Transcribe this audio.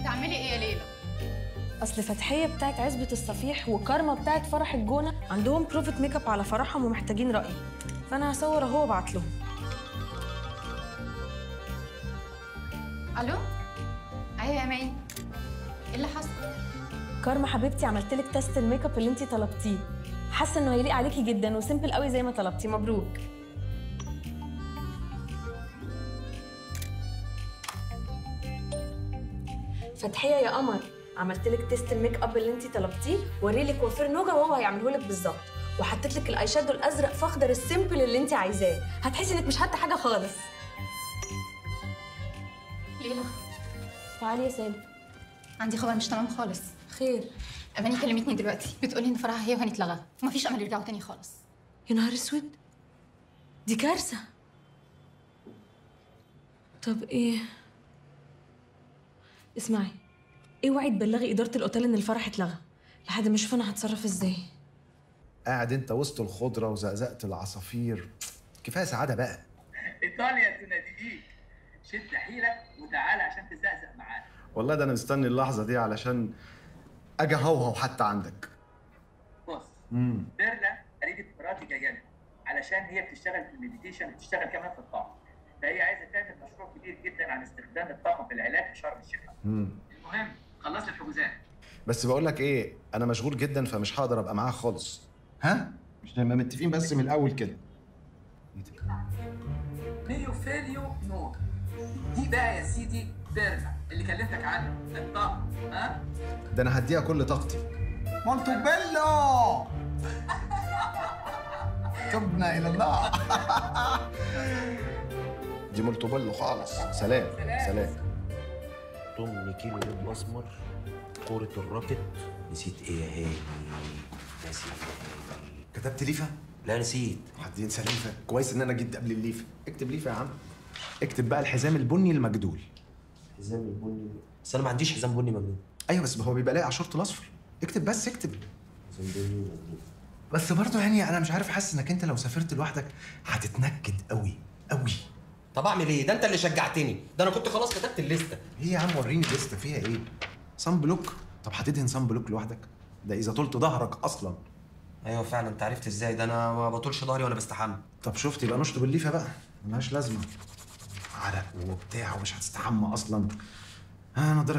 بتعملي ايه يا ليلى اصل فتحيه بتاعت عزبه الصفيح وكارما بتاعت فرح الجونه عندهم بروفة ميك اب على فرحهم ومحتاجين رايي فانا هصور اهو وابعت لهم الو ايوه يا مي ايه اللي حصل كارما حبيبتي عملت لك تيست الميك اب اللي انت طلبتيه حاسه انه هيليق عليكي جدا وسيمبل قوي زي ما طلبتي مبروك فتحيه يا قمر عملت لك تيست الميك اب اللي انت طلبتيه وريلك وفير نوجا وهو هيعمله لك بالظبط وحطيت لك الاي شادو الازرق في اخضر السيمبل اللي انت عايزاه هتحسي انك مش حاطه حاجه خالص ليلى تعالي يا سالم عندي خبر مش تمام خالص خير اماني كلمتني دلوقتي بتقولي ان فرحها هي وهاني اتلغى ومفيش امل يرجعوا تاني خالص يا نهار اسود دي كارثه طب ايه اسمعي اوعي تبلغي اداره الاوتيل ان الفرح اتلغى لحد ما اشوف انا هتصرف ازاي قاعد انت وسط الخضره وزقزقه العصافير كفايه سعاده بقى ايطاليا تناديك شد حيلك وتعالى عشان تزقزق معانا والله ده انا مستني اللحظه دي علشان اجي هوهو حتى عندك بص امم بيرلا قريبة مراتي جايه لنا علشان هي بتشتغل في المديتيشن وبتشتغل كمان في الطاقه فهي عايزه تعمل مشروع كبير جدا عن استخدام الطاقه في العلاج في شرم الشيخ امم المهم خلص لي الحجوزات بس بقول لك ايه انا مشغول جدا فمش هقدر ابقى معاك خالص ها مش نبقى متفقين بس من الاول كده ميو فيليو نور دي بقى يا سيدي بيرلا اللي كلمتك عنها الطاقه ها ده انا هديها كل طاقتي مونتوبيلو تبنا الى الله دي مولتوبيلو خالص سلام سلام 8 كيلو لب اسمر كورة الراكت نسيت ايه يا هاني نسيت كتبت ليفه لا نسيت حد ينسى ليفه كويس ان انا جيت قبل الليفه اكتب ليفه يا عم اكتب بقى الحزام البني المجدول حزام البني بس انا ما عنديش حزام بني مجنون ايوه بس هو بيبقى لاقي على الشورت الاصفر اكتب بس اكتب حزام بني مجنون بس برضه يعني انا مش عارف حاسس انك انت لو سافرت لوحدك هتتنكد قوي قوي طب اعمل ايه ده انت اللي شجعتني ده انا كنت خلاص كتبت الليسته ايه يا عم وريني الليسته فيها ايه صن بلوك طب هتدهن صن بلوك لوحدك ده اذا طلت ظهرك اصلا ايوه فعلا انت عرفت ازاي ده انا ما بطولش ظهري وانا بستحمى طب شفت يبقى نشطب الليفه بقى ملهاش لازمه عرق وبتاع ومش هتستحمى اصلا ها نضاره